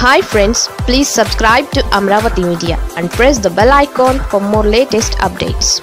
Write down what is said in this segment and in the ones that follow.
hi friends please subscribe to Amaravati media and press the bell icon for more latest updates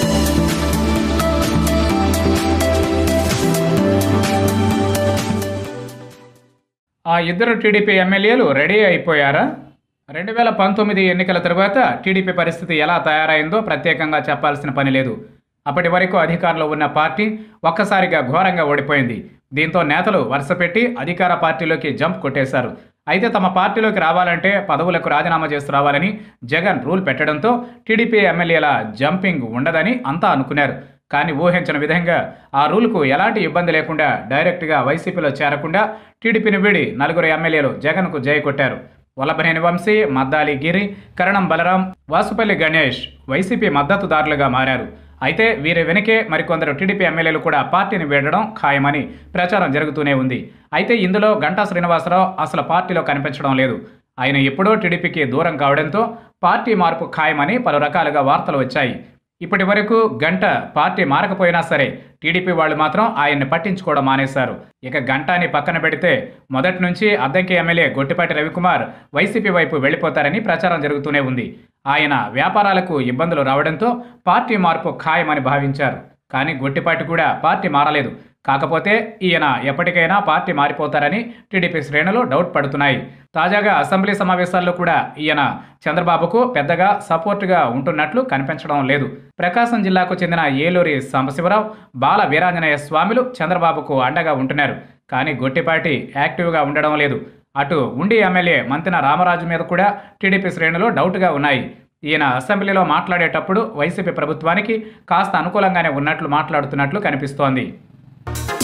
ఆ ఇద్దరు TDP ఎమ్మెల్యేలు ready అయిపోయారా రెండు వేల పంతొమ్మిది ఎన్నికల తరువాత టీడీపీ పరిస్థితి ఎలా తయారైందో ప్రత్యేకంగా చెప్పాల్సిన పని లేదు అప్పటి వరకు అధికారంలో ఉన్న పార్టీ ఒక్కసారిగా ఘోరంగా ఓడిపోయింది దీంతో నేతలు వరుసపెట్టి అధికార పార్టీలోకి జంప్ కొట్టేశారు అయితే తమ పార్టీలోకి రావాలంటే పదవులకు రాజీనామా చేసి రావాలని జగన్ రూల్ పెట్టడంతో టీడీపీ ఎమ్మెల్యేల జంపింగ్ ఉండదని అంతా అనుకున్నారు కానీ ఊహించిన విధంగా ఆ రూల్కు ఎలాంటి ఇబ్బంది లేకుండా డైరెక్ట్గా వైసీపీలో చేరకుండా టీడీపీని వీడి నలుగురు ఎమ్మెల్యేలు జగన్కు జై కొట్టారు వల్లభనేని వంశీ మద్దాలి గిరి కరణం బలరాం వాసుపల్లి గణేష్ వైసీపీ మద్దతుదారులుగా మారారు అయితే వీరి వెనుకే మరికొందరు టీడీపీ ఎమ్మెల్యేలు కూడా పార్టీని వీడడం ఖాయమని ప్రచారం జరుగుతూనే ఉంది అయితే ఇందులో గంటా శ్రీనివాసరావు అసలు పార్టీలో కనిపించడం లేదు ఆయన ఎప్పుడో టీడీపీకి దూరం కావడంతో పార్టీ మార్పు ఖాయమని పలు రకాలుగా వార్తలు వచ్చాయి ఇప్పటి వరకు గంట పార్టీ మారకపోయినా సరే టీడీపీ వాళ్ళు మాత్రం ఆయన్ని పట్టించుకోవడం మానేశారు ఇక గంటాని పక్కన పెడితే మొదటి నుంచి అద్దంకి ఎమ్మెల్యే గొట్టిపాటి రవికుమార్ వైసీపీ వైపు వెళ్ళిపోతారని ప్రచారం జరుగుతూనే ఉంది ఆయన వ్యాపారాలకు ఇబ్బందులు రావడంతో పార్టీ మార్పు ఖాయమని భావించారు కానీ గొట్టిపాటి కూడా పార్టీ మారలేదు కాకపోతే ఈయన ఎప్పటికైనా పార్టీ మారిపోతారని టీడీపీ శ్రేణులు డౌట్ పడుతున్నాయి తాజాగా అసెంబ్లీ సమావేశాల్లో కూడా ఈయన చంద్రబాబుకు పెద్దగా సపోర్టుగా ఉంటున్నట్లు కనిపించడం లేదు ప్రకాశం జిల్లాకు చెందిన ఏలూరి సాంబశివరావు బాల వీరాంజనేయ స్వామిలు చంద్రబాబుకు అండగా ఉంటున్నారు కానీ గొట్టిపాటి యాక్టివ్గా ఉండడం లేదు అటు ఉండి ఎమ్మెల్యే మంతిన రామరాజు మీద కూడా టీడీపీ శ్రేణులు డౌట్గా ఉన్నాయి ఈయన అసెంబ్లీలో మాట్లాడేటప్పుడు వైసీపీ ప్రభుత్వానికి కాస్త అనుకూలంగానే ఉన్నట్లు మాట్లాడుతున్నట్లు కనిపిస్తోంది